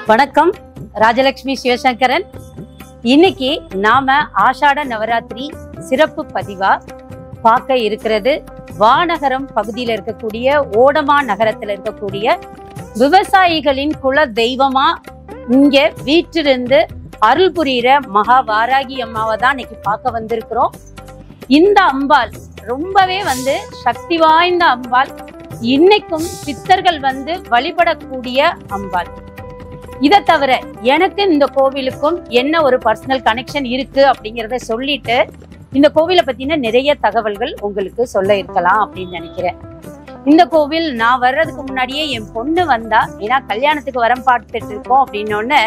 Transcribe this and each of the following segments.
வணக்கம் ராஜலட்சுமி சிவசங்கரன் இன்னைக்கு நாம ஆஷாட நவராத்திரி சிறப்பு பதிவா பார்க்க இருக்கிறது வானகரம் பகுதியில் இருக்கக்கூடிய ஓடமா நகரத்துல இருக்கக்கூடிய விவசாயிகளின் குல தெய்வமா இங்க வீற்றிருந்து அருள் புரியிற மகா வாராகி அம்மாவை தான் இன்னைக்கு பார்க்க வந்திருக்கிறோம் இந்த அம்பாள் ரொம்பவே வந்து சக்தி வாய்ந்த அம்பாள் இன்னைக்கும் சித்தர்கள் வந்து வழிபடக்கூடிய அம்பாள் இதை தவிர எனக்கு இந்த கோவிலுக்கும் என்ன ஒரு பர்சனல் கனெக்ஷன் இருக்கு அப்படிங்கிறத சொல்லிட்டு இந்த கோவிலை பத்தின நிறைய தகவல்கள் உங்களுக்கு சொல்ல இருக்கலாம் அப்படின்னு நினைக்கிறேன் இந்த கோவில் நான் வர்றதுக்கு முன்னாடியே என் பொண்ணு வந்தா ஏன்னா கல்யாணத்துக்கு வரம் பார்த்துட்டு இருக்கோம் அப்படின்னோடனே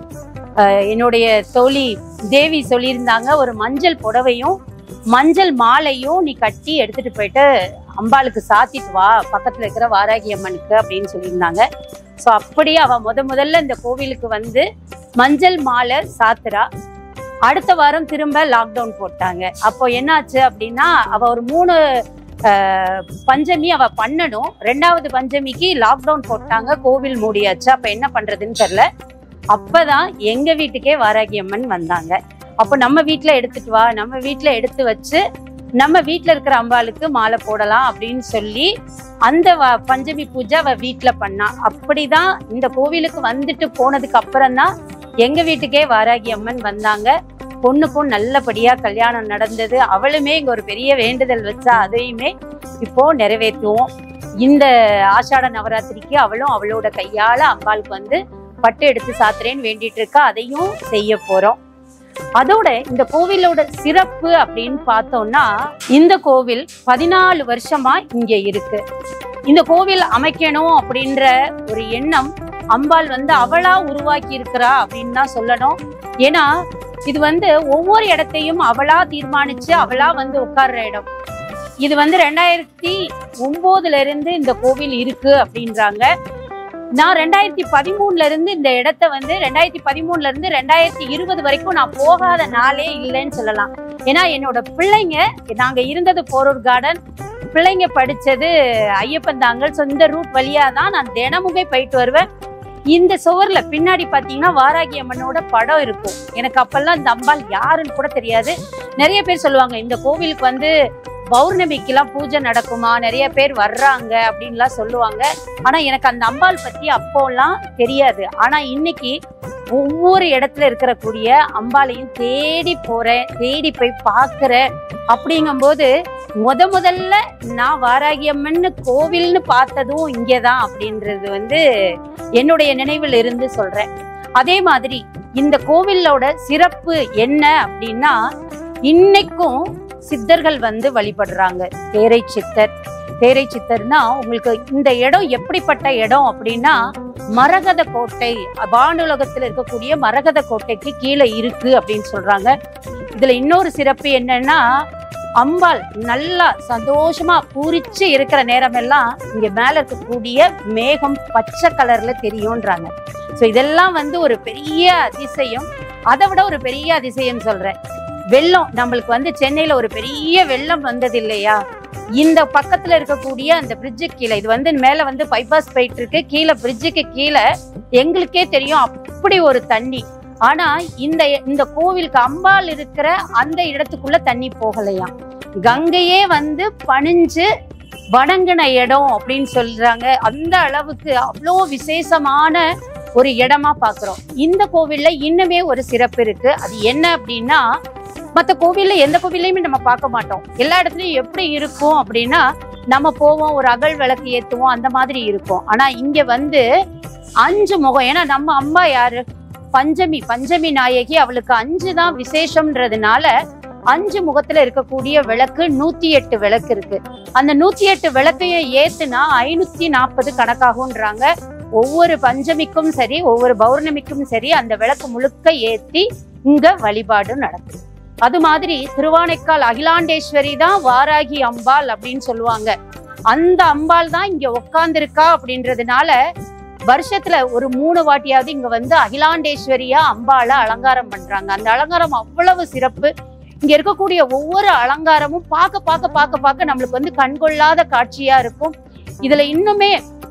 என்னுடைய தோழி தேவி சொல்லியிருந்தாங்க ஒரு மஞ்சள் புடவையும் மஞ்சள் மாலையும் நீ கட்டி எடுத்துட்டு போயிட்டு அம்பாளுக்கு சாத்திட்டு வா பக்கத்துல இருக்கிற வாராகி அம்மனுக்கு அப்படின்னு சொல்லியிருந்தாங்க ஸோ அப்படியே அவ முத முதல்ல இந்த கோவிலுக்கு வந்து மஞ்சள் மாலை சாத்துறா அடுத்த வாரம் திரும்ப லாக்டவுன் போட்டாங்க அப்போ என்னாச்சு அப்படின்னா அவ ஒரு மூணு ஆஹ், பஞ்சமி அவ பண்ணணும் ரெண்டாவது பஞ்சமிக்கு லாக்டவுன் போட்டாங்க கோவில் மூடியாச்சு அப்ப என்ன பண்றதுன்னு தெரியல அப்பதான் எங்க வீட்டுக்கே வாராகி அம்மன் வந்தாங்க அப்போ நம்ம வீட்ல எடுத்துட்டு வா நம்ம வீட்ல எடுத்து வச்சு நம்ம வீட்ல இருக்கிற அம்பாளுக்கு மாலை போடலாம் அப்படின்னு சொல்லி அந்த வ- பஞ்சமி பூஜை அவ வீட்ல பண்ணா அப்படிதான் இந்த கோவிலுக்கு வந்துட்டு போனதுக்கு அப்புறம் தான் எங்க வீட்டுக்கே வாராகி அம்மன் வந்தாங்க பொண்ணுக்கும் நல்லபடியா கல்யாணம் நடந்தது அவளுமே இங்க ஒரு பெரிய வேண்டுதல் வச்சா அதையுமே இப்போ நிறைவேற்றுவோம் இந்த ஆஷாட நவராத்திரிக்கு அவளும் அவளோட கையால அம்பாளுக்கு வந்து பட்டு எடுத்து சாத்துறேன்னு வேண்டிட்டு இருக்கா அதையும் செய்ய போறோம் அதோட இந்த கோவிலோட சிறப்பு அப்படின்னு பார்த்தோம்னா இந்த கோவில் பதினாலு வருஷமா இங்க இருக்கு இந்த கோவில் அமைக்கணும் அப்படின்ற ஒரு எண்ணம் அம்பாள் வந்து அவளா உருவாக்கி இருக்கிறா அப்படின்னு தான் சொல்லணும் ஏன்னா இது வந்து ஒவ்வொரு இடத்தையும் அவளா தீர்மானிச்சு அவளா வந்து உட்கார்ற இடம் இது வந்து ரெண்டாயிரத்தி ஒன்பதுல இருந்து இந்த கோவில் இருக்கு அப்படின்றாங்க நான் ரெண்டாயிரத்தி பதிமூணுல இருந்து இந்த இடத்த வந்து ரெண்டாயிரத்தி பதிமூணுல இருந்து ரெண்டாயிரத்தி இருபது வரைக்கும் நான் போகாத நாளே இல்லைன்னு சொல்லலாம் ஏன்னா என்னோட பிள்ளைங்க நாங்க இருந்தது போரூர் கார்டன் பிள்ளைங்க படிச்சது ஐயப்பன் தாங்கல் ஸோ இந்த ரூட் வழியா தான் நான் தினமுமே போயிட்டு வருவேன் இந்த சுவர்ல பின்னாடி பாத்தீங்கன்னா வாராகி அம்மனோட படம் இருக்கும் எனக்கு அப்பெல்லாம் இந்த அம்பாள் யாருன்னு கூட தெரியாது நிறைய பேர் சொல்லுவாங்க இந்த கோவிலுக்கு வந்து பௌர்ணமிக்கெல்லாம் பூஜை நடக்குமா நிறைய பேர் வர்றாங்க அப்படின்லாம் சொல்லுவாங்க ஆனா எனக்கு அந்த அம்பாள் பத்தி அப்போலாம் தெரியாது ஆனா இன்னைக்கு ஒவ்வொரு இடத்துல இருக்கிற கூடிய அம்பாளையும் தேடி போறேன் தேடி போய் பார்க்கிறேன் அப்படிங்கும்போது முத முதல்ல நான் வாராகி அம்மன் கோவில்னு பார்த்ததும் இங்கேதான் அப்படின்றது வந்து என்னுடைய நினைவில் இருந்து சொல்றேன் அதே மாதிரி இந்த கோவிலோட சிறப்பு என்ன அப்படின்னா இன்னைக்கும் சித்தர்கள் வந்து வழிபடுறாங்க தேரை சித்தர் தேரை சித்தர்னா உங்களுக்கு இந்த இடம் எப்படிப்பட்ட இடம் அப்படின்னா மரகத கோட்டை வானுலகத்துல இருக்கக்கூடிய மரகத கோட்டைக்கு கீழே இருக்கு அப்படின்னு சொல்றாங்க இதுல இன்னொரு சிறப்பு என்னன்னா அம்பாள் நல்லா சந்தோஷமா பூரிச்சு இருக்கிற நேரமெல்லாம் இங்க மேல இருக்கக்கூடிய மேகம் பச்சை கலர்ல தெரியும்ன்றாங்க ஸோ இதெல்லாம் வந்து ஒரு பெரிய அதிசயம் அதை விட ஒரு பெரிய அதிசயம் சொல்றேன் வெள்ளம் நம்மளுக்கு வந்து சென்னையில ஒரு பெரிய வெள்ளம் வந்தது இல்லையா இந்த பக்கத்துல இருக்கக்கூடிய அந்த பிரிட்ஜுக்கு கீழே இது வந்து மேல வந்து பைபாஸ் போயிட்டு இருக்கு கீழே பிரிட்ஜுக்கு கீழே எங்களுக்கே தெரியும் அப்படி ஒரு தண்ணி ஆனா இந்த இந்த கோவிலுக்கு அம்பாள் இருக்கிற அந்த இடத்துக்குள்ள தண்ணி போகலையாம் கங்கையே வந்து பணிஞ்சு வணங்கின இடம் அப்படின்னு சொல்றாங்க அந்த அளவுக்கு அவ்வளோ விசேஷமான ஒரு இடமா பாக்குறோம் இந்த கோவில்ல இன்னுமே ஒரு சிறப்பு இருக்கு அது என்ன அப்படின்னா மற்ற கோவில்ல எந்த கோவில்லையுமே நம்ம பார்க்க மாட்டோம் எல்லா இடத்துலயும் எப்படி இருக்கும் அப்படின்னா நம்ம போவோம் ஒரு அகல் விளக்கு ஏத்துவோம் அந்த மாதிரி இருக்கும் ஆனா இங்க வந்து அஞ்சு முகம் ஏன்னா நம்ம அம்மா யாரு பஞ்சமி பஞ்சமி நாயகி அவளுக்கு அஞ்சு தான் விசேஷம்ன்றதுனால அஞ்சு முகத்துல இருக்கக்கூடிய விளக்கு நூத்தி எட்டு விளக்கு இருக்கு அந்த நூத்தி எட்டு விளக்கையும் ஏத்துனா ஐநூத்தி நாற்பது கணக்காகும்ன்றாங்க ஒவ்வொரு பஞ்சமிக்கும் சரி ஒவ்வொரு பௌர்ணமிக்கும் சரி அந்த விளக்கு முழுக்க ஏத்தி இங்க வழிபாடு நடக்கும் அது மாதிரி திருவானைக்கால் அகிலாண்டேஸ்வரி தான் வாராகி அம்பாள் அப்படின்னு சொல்லுவாங்க அந்த அம்பாள் தான் இங்க உட்கார்ந்திருக்கா அப்படின்றதுனால வருஷத்துல ஒரு மூணு வாட்டியாவது இங்க வந்து அகிலாண்டேஸ்வரியா அம்பாளை அலங்காரம் பண்றாங்க அந்த அலங்காரம் அவ்வளவு சிறப்பு இங்க இருக்கக்கூடிய ஒவ்வொரு அலங்காரமும் பார்க்க பார்க்க பார்க்க பார்க்க நம்மளுக்கு வந்து கண்கொள்ளாத காட்சியா இருக்கும் இதுல இன்னுமே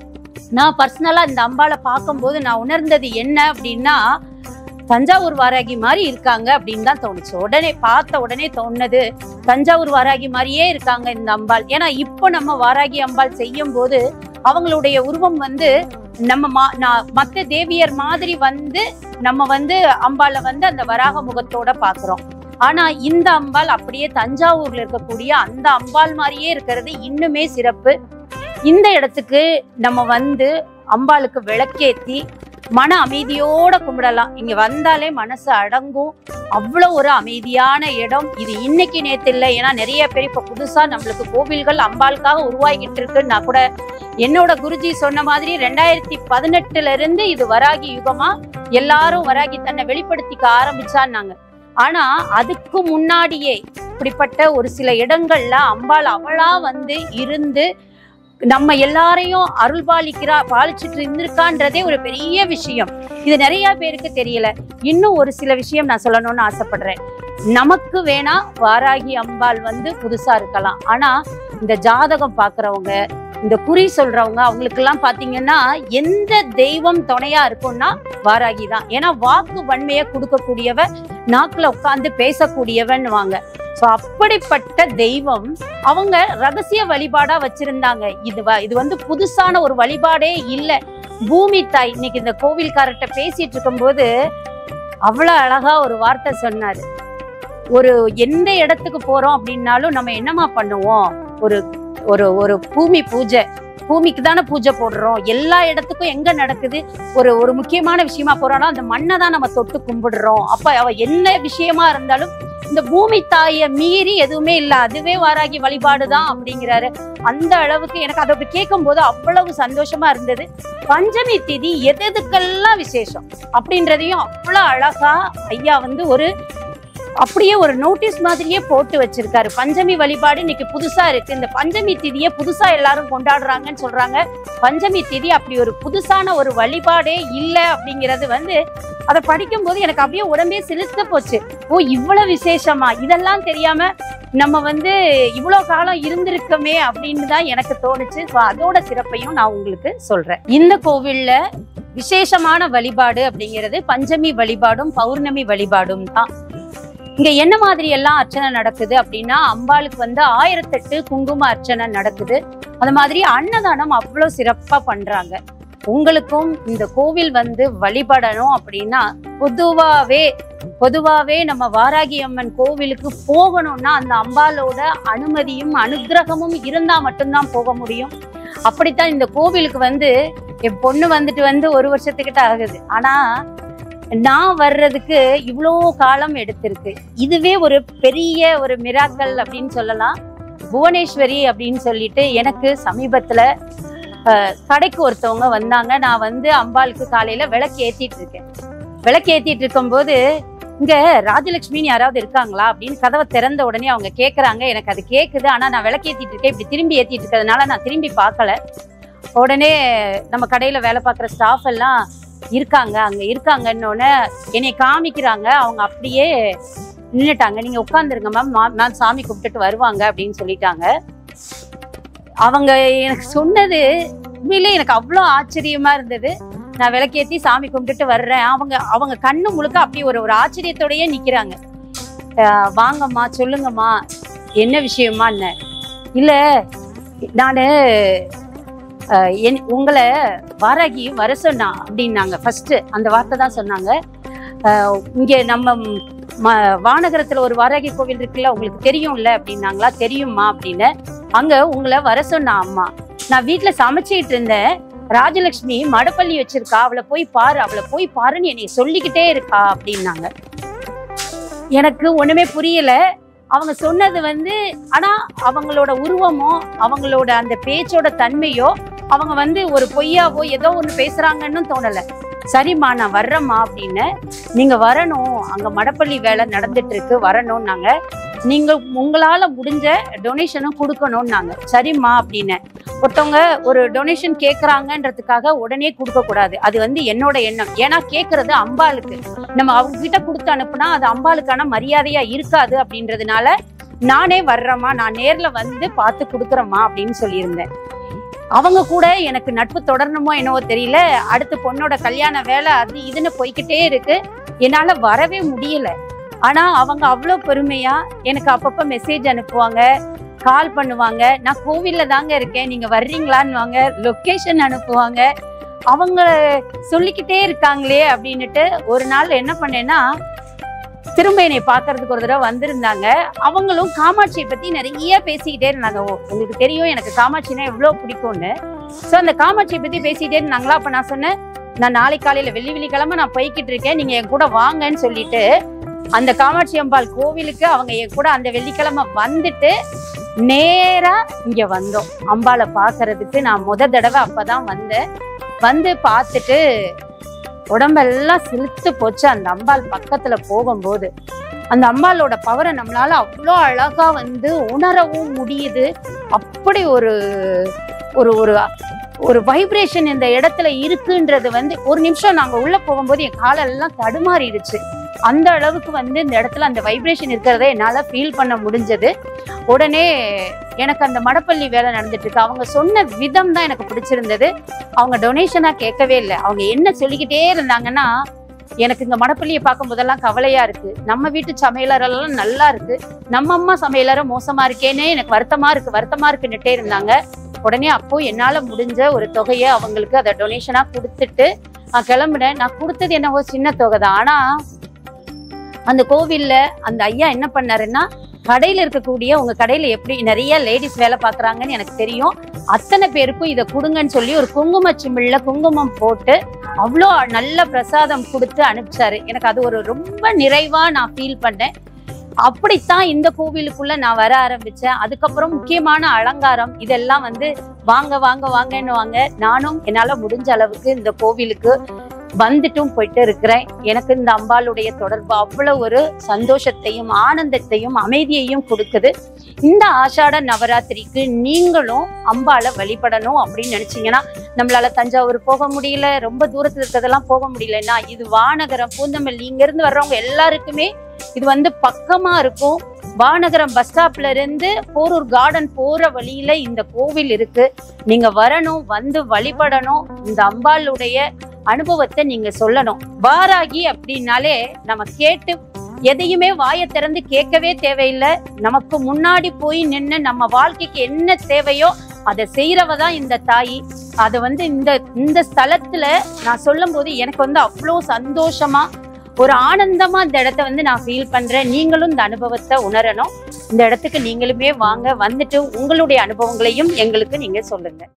நான் பர்சனலா இந்த அம்பாளை பார்க்கும்போது நான் உணர்ந்தது என்ன அப்படின்னா தஞ்சாவூர் வாராகி மாதிரி இருக்காங்க அப்படின்னு தான் தோணுச்சு உடனே பார்த்த உடனே தோணுனது தஞ்சாவூர் வாராகி மாதிரியே இருக்காங்க இந்த அம்பாள் ஏன்னா இப்போ நம்ம வாராகி அம்பாள் செய்யும் போது அவங்களுடைய உருவம் வந்து நம்ம மா நான் மற்ற தேவியர் மாதிரி வந்து நம்ம வந்து அம்பாளை வந்து அந்த வராக முகத்தோட பாக்குறோம் ஆனா இந்த அம்பாள் அப்படியே தஞ்சாவூர்ல இருக்கக்கூடிய அந்த அம்பாள் மாதிரியே இருக்கிறது இன்னுமே சிறப்பு இந்த இடத்துக்கு நம்ம வந்து அம்பாளுக்கு விளக்கேத்தி மன அமைதியோட கும்பிடலாம் இங்க வந்தாலே மனசு அடங்கும் அவ்வளோ ஒரு அமைதியான இடம் இது இன்னைக்கு நேத்து இல்லை ஏன்னா நிறைய பேர் இப்ப புதுசா நம்மளுக்கு கோவில்கள் அம்பாளுக்காக உருவாகிட்டு இருக்குன்னா கூட என்னோட குருஜி சொன்ன மாதிரி ரெண்டாயிரத்தி பதினெட்டுல இருந்து இது வராகி யுகமா எல்லாரும் வராகி தன்னை வெளிப்படுத்திக்க ஆரம்பிச்சான்னாங்க ஆனா அதுக்கு முன்னாடியே இப்படிப்பட்ட ஒரு சில இடங்கள்ல அம்பாள் அவளா வந்து இருந்து நம்ம எல்லாரையும் அருள் பாலிக்கிறா பாலிச்சுட்டு இருந்திருக்கான்றதே ஒரு பெரிய விஷயம் இது நிறைய பேருக்கு தெரியல இன்னும் ஒரு சில விஷயம் நான் சொல்லணும்னு ஆசைப்படுறேன் நமக்கு வேணா வாராகி அம்பாள் வந்து புதுசா இருக்கலாம் ஆனா இந்த ஜாதகம் பாக்குறவங்க இந்த குறி சொல்றவங்க அவங்களுக்கெல்லாம் பாத்தீங்கன்னா எந்த தெய்வம் துணையா இருக்கும்னா வாராகி தான் ஏன்னா வாக்கு வன்மையை கொடுக்கக்கூடியவ நாக்குல உட்கார்ந்து பேசக்கூடியவன் வாங்க சோ அப்படிப்பட்ட தெய்வம் அவங்க ரகசிய வழிபாடா வச்சிருந்தாங்க இது வ- இது வந்து புதுசான ஒரு வழிபாடே இல்ல பூமி தாய் இன்னைக்கு இந்த கோவில்காரர்கிட்ட பேசிட்டு இருக்கும்போது அவ்வளவு அழகா ஒரு வார்த்தை சொன்னாரு ஒரு எந்த இடத்துக்கு போறோம் அப்படின்னாலும் நம்ம என்னமா பண்ணுவோம் ஒரு ஒரு ஒரு பூமி பூஜை பூமிக்கு தானே பூஜை போடுறோம் எல்லா இடத்துக்கும் எங்க நடக்குது ஒரு ஒரு முக்கியமான விஷயமா போறோம்னா அந்த மண்ணை தான் நம்ம தொட்டு கும்பிடுறோம் அப்ப அவ என்ன விஷயமா இருந்தாலும் இந்த பூமி தாயை மீறி எதுவுமே இல்ல அதுவே வாராகி வழிபாடு தான் அப்படிங்கிறாரு அந்த அளவுக்கு எனக்கு அதை அப்படி கேட்கும் போது அவ்வளவு சந்தோஷமா இருந்தது பஞ்சமி திதி எது எதுக்கெல்லாம் விசேஷம் அப்படின்றதையும் அவ்வளவு அழகா ஐயா வந்து ஒரு அப்படியே ஒரு நோட்டீஸ் மாதிரியே போட்டு வச்சிருக்காரு பஞ்சமி வழிபாடு இன்னைக்கு புதுசா இருக்கு இந்த பஞ்சமி திதியை புதுசா எல்லாரும் கொண்டாடுறாங்கன்னு சொல்றாங்க பஞ்சமி திதி அப்படி ஒரு புதுசான ஒரு வழிபாடே இல்ல அப்படிங்கிறது வந்து அதை படிக்கும் போது எனக்கு அப்படியே உடம்பே சிலிர்த்து போச்சு ஓ இவ்வளவு விசேஷமா இதெல்லாம் தெரியாம நம்ம வந்து இவ்வளவு காலம் இருந்திருக்கமே அப்படின்னு தான் எனக்கு தோணுச்சு So, அதோட சிறப்பையும் நான் உங்களுக்கு சொல்றேன் இந்த கோவில்ல விசேஷமான வழிபாடு அப்படிங்கிறது பஞ்சமி வழிபாடும் பௌர்ணமி வழிபாடும் தான் இங்க என்ன மாதிரி எல்லாம் அர்ச்சனை நடக்குது அப்படின்னா அம்பாளுக்கு வந்து ஆயிரத்தெட்டு குங்கும அர்ச்சனை நடக்குது அது மாதிரி அன்னதானம் அவ்வளவு சிறப்பா பண்றாங்க உங்களுக்கும் இந்த கோவில் வந்து வழிபடணும் அப்படின்னா பொதுவாவே பொதுவாவே நம்ம வாராகி அம்மன் கோவிலுக்கு போகணும்னா அந்த அம்பாளோட அனுமதியும் அனுக்கிரகமும் இருந்தா மட்டும்தான் போக முடியும் அப்படித்தான் இந்த கோவிலுக்கு வந்து என் பொண்ணு வந்துட்டு வந்து ஒரு வருஷத்துக்கிட்ட ஆகுது ஆனா நான் வர்றதுக்கு இவ்வளோ காலம் எடுத்திருக்கு இதுவே ஒரு பெரிய ஒரு மிராக்கல் அப்படின்னு சொல்லலாம் புவனேஸ்வரி அப்படின்னு சொல்லிட்டு எனக்கு சமீபத்துல அஹ், கடைக்கு ஒருத்தவங்க வந்தாங்க நான் வந்து அம்பாளுக்கு காலையில விளக்கு ஏத்திட்டு இருக்கேன் விளக்கு ஏத்திட்டு இருக்கும்போது இங்க ராஜலட்சுமின்னு யாராவது இருக்காங்களா அப்படின்னு கதவை திறந்த உடனே அவங்க கேக்குறாங்க எனக்கு அது கேக்குது ஆனா நான் விளக்கு ஏத்திட்டு இருக்கேன் இப்படி திரும்பி ஏத்திட்டு இருக்கிறதுனால நான் திரும்பி பார்க்கல உடனே நம்ம கடையில வேலை பார்க்குற ஸ்டாஃப் எல்லாம் இருக்காங்க அங்க இருக்காங்கன்னொன்னே என்னை காமிக்கிறாங்க அவங்க அப்படியே நின்னுட்டாங்க நீங்க உட்காந்துருங்க மேம் நான் சாமி கும்பிட்டுட்டு வருவாங்க அப்படின்னு சொல்லிட்டாங்க அவங்க எனக்கு சொன்னது உண்மையிலே எனக்கு அவ்வளோ ஆச்சரியமா இருந்தது நான் விளக்கேத்தி சாமி கும்பிட்டுட்டு வர்றேன் அவங்க அவங்க கண்ணு முழுக்க அப்படியே ஒரு ஒரு ஆச்சரியத்தோடயே நிக்கிறாங்க அஹ் வாங்கம்மா சொல்லுங்கம்மா என்ன விஷயமான்னு இல்ல நானு அஹ், என்- உங்களை வாராகி வர சொன்னா அப்படின்னாங்க ஃபர்ஸ்ட் அந்த வார்த்தை தான் சொன்னாங்க அஹ், இங்க நம்ம ம- வானகரத்துல ஒரு வாராகி கோவில் இருக்குல்ல உங்களுக்கு தெரியும்ல அப்படின்னாங்களா தெரியுமா அப்படின்னு அங்க உங்களை வர சொன்னா அம்மா நான் வீட்டுல சமைச்சிட்டு இருந்தேன் ராஜலட்சுமி மடப்பள்ளி வச்சிருக்கா அவளை போய் பாரு அவளை போய் பாருன்னு என்னைய சொல்லிக்கிட்டே இருக்கா அப்படின்னாங்க எனக்கு ஒண்ணுமே புரியல அவங்க சொன்னது வந்து ஆனா அவங்களோட உருவமோ அவங்களோட அந்த பேச்சோட தன்மையோ அவங்க வந்து ஒரு பொய்யாவோ ஏதோ ஒண்ணு பேசுறாங்கன்னு தோணல சரிம்மா நான் வர்றேம்மா அப்படின்னு நீங்க வரணும் அங்க மடப்பள்ளி வேலை நடந்துட்டு இருக்கு வரணும்னாங்க நீங்க உங்களால முடிஞ்ச டொனேஷனும் கொடுக்கணும்னாங்க சரிம்மா அப்படின்னு ஒருத்தவங்க ஒரு டொனேஷன் கேக்குறாங்கன்றதுக்காக உடனே கொடுக்க கூடாது அது வந்து என்னோட எண்ணம் ஏன்னா கேக்குறது அம்பாளுக்கு நம்ம அவங்க கிட்ட கொடுத்து அனுப்புனா அது அம்பாளுக்கான மரியாதையா இருக்காது அப்படின்றதுனால நானே வர்றேம்மா நான் நேர்ல வந்து பார்த்து கொடுக்குறேம்மா அப்படின்னு சொல்லியிருந்தேன் அவங்க கூட எனக்கு நட்பு தொடரணுமோ என்னவோ தெரியல அடுத்து பொண்ணோட கல்யாண வேலை அது இதுன்னு போய்க்கிட்டே இருக்கு என்னால வரவே முடியல ஆனா அவங்க அவ்வளோ பெருமையா எனக்கு அப்பப்ப மெசேஜ் அனுப்புவாங்க கால் பண்ணுவாங்க நான் கோவில்ல தாங்க இருக்கேன் நீங்க வர்றீங்களான்னு லொக்கேஷன் அனுப்புவாங்க அவங்க சொல்லிக்கிட்டே இருக்காங்களே அப்படின்னுட்டு ஒரு நாள் என்ன பண்ணேன்னா திரும்ப என்னை பார்க்கறதுக்கு ஒரு தடவை வந்திருந்தாங்க அவங்களும் காமாட்சியை பத்தி நிறைய பேசிக்கிட்டே இருந்தாங்க ஓ, உங்களுக்கு தெரியும் எனக்கு காமாட்சினா எவ்வளவு பிடிக்கும்னு ஸோ அந்த காமாட்சியை பத்தி பேசிக்கிட்டே இருந்தாங்களா அப்ப நான் சொன்னேன் நான் நாளை காலையில வெள்ளி வெள்ளிக்கிழமை நான் போய்கிட்டு இருக்கேன் நீங்க என் கூட வாங்கன்னு சொல்லிட்டு அந்த காமாட்சி அம்பாள் கோவிலுக்கு அவங்க என் கூட அந்த வெள்ளிக்கிழமை வந்துட்டு நேரா இங்க வந்தோம் அம்பாளை பார்க்கறதுக்கு நான் முத தடவை அப்பதான் வந்தேன் வந்து பார்த்துட்டு உடம்பெல்லாம் சிலுத்து போச்சு அந்த அம்பாள் பக்கத்துல போகும்போது அந்த அம்பாளோட பவரை நம்மளால அவ்வளோ அழகா வந்து உணரவும் முடியுது அப்படி ஒரு ஒரு ஒரு ஒரு வைப்ரேஷன் இந்த இடத்துல இருக்குன்றது வந்து ஒரு நிமிஷம் நாங்க உள்ள போகும்போது என் காலெல்லாம் தடுமாறிடுச்சு அந்த அளவுக்கு வந்து இந்த இடத்துல அந்த வைப்ரேஷன் இருக்கிறத என்னால ஃபீல் பண்ண முடிஞ்சது உடனே எனக்கு அந்த மடப்பள்ளி வேலை நடந்துட்டு இருக்கு அவங்க சொன்ன விதம் தான் எனக்கு பிடிச்சிருந்தது அவங்க டொனேஷனா கேட்கவே இல்லை அவங்க என்ன சொல்லிக்கிட்டே இருந்தாங்கன்னா எனக்கு இந்த மடப்பள்ளியை பார்க்கும் போதெல்லாம் கவலையா இருக்கு நம்ம வீட்டு சமையலரெல்லாம் நல்லா இருக்கு நம்ம அம்மா சமையலற மோசமா இருக்கேன்னு எனக்கு வருத்தமா இருக்கு வருத்தமா இருக்குன்னுட்டே இருந்தாங்க உடனே அப்போ என்னால முடிஞ்ச ஒரு தொகையை அவங்களுக்கு அதை டொனேஷனா கொடுத்துட்டு நான் கிளம்புனேன் நான் கொடுத்தது என்னவோ சின்ன தொகை தான் ஆனா அந்த கோவில்ல அந்த ஐயா என்ன பண்ணாருன்னா கடையில இருக்கக்கூடிய உங்க கடையில எப்படி நிறைய லேடிஸ் வேலை பார்க்கறாங்கன்னு எனக்கு தெரியும் அத்தனை பேருக்கும் இதை கொடுங்கன்னு சொல்லி ஒரு குங்கும சிமிழ்ல குங்குமம் போட்டு அவ்வளோ நல்ல பிரசாதம் கொடுத்து அனுப்பிச்சாரு எனக்கு அது ஒரு ரொம்ப நிறைவா நான் ஃபீல் பண்ணேன் அப்படித்தான் இந்த கோவிலுக்குள்ள நான் வர ஆரம்பிச்சேன் அதுக்கப்புறம் முக்கியமான அலங்காரம் இதெல்லாம் வந்து வாங்க வாங்க வாங்கன்னு வாங்க நானும் என்னால முடிஞ்ச அளவுக்கு இந்த கோவிலுக்கு வந்துட்டும் போயிட்டு இருக்கிறேன் எனக்கு இந்த அம்பாளுடைய தொடர்பு அவ்வளவு ஒரு சந்தோஷத்தையும் ஆனந்தத்தையும் அமைதியையும் கொடுக்குது இந்த ஆஷாட நவராத்திரிக்கு நீங்களும் அம்பாளை வழிபடணும் அப்படின்னு நினைச்சீங்கன்னா நம்மளால தஞ்சாவூர் போக முடியல ரொம்ப தூரத்துல இருக்கிறதெல்லாம் போக முடியலன்னா இது வானகரம் பூந்தமல்லி இங்க இருந்து வர்றவங்க எல்லாருக்குமே இது வந்து பக்கமா இருக்கும் வானகரம் பஸ் ஸ்டாப்ல இருந்து போரூர் கார்டன் போற வழியில இந்த கோவில் இருக்கு நீங்க வரணும் வந்து வழிபடணும் இந்த அம்பாளுடைய அனுபவத்தை நீங்க சொல்லணும் வாராகி அப்படின்னாலே நம்ம கேட்டு எதையுமே வாயை திறந்து கேட்கவே தேவையில்லை நமக்கு முன்னாடி போய் நின்று நம்ம வாழ்க்கைக்கு என்ன தேவையோ அதை செய்யறவ தான் இந்த தாயி அதை வந்து இந்த இந்த ஸ்தலத்துல நான் சொல்லும் போது எனக்கு வந்து அவ்வளோ சந்தோஷமா ஒரு ஆனந்தமா இந்த இடத்த வந்து நான் ஃபீல் பண்றேன் நீங்களும் இந்த அனுபவத்தை உணரணும் இந்த இடத்துக்கு நீங்களுமே வாங்க வந்துட்டு உங்களுடைய அனுபவங்களையும் எங்களுக்கு நீங்க சொல்லுங்க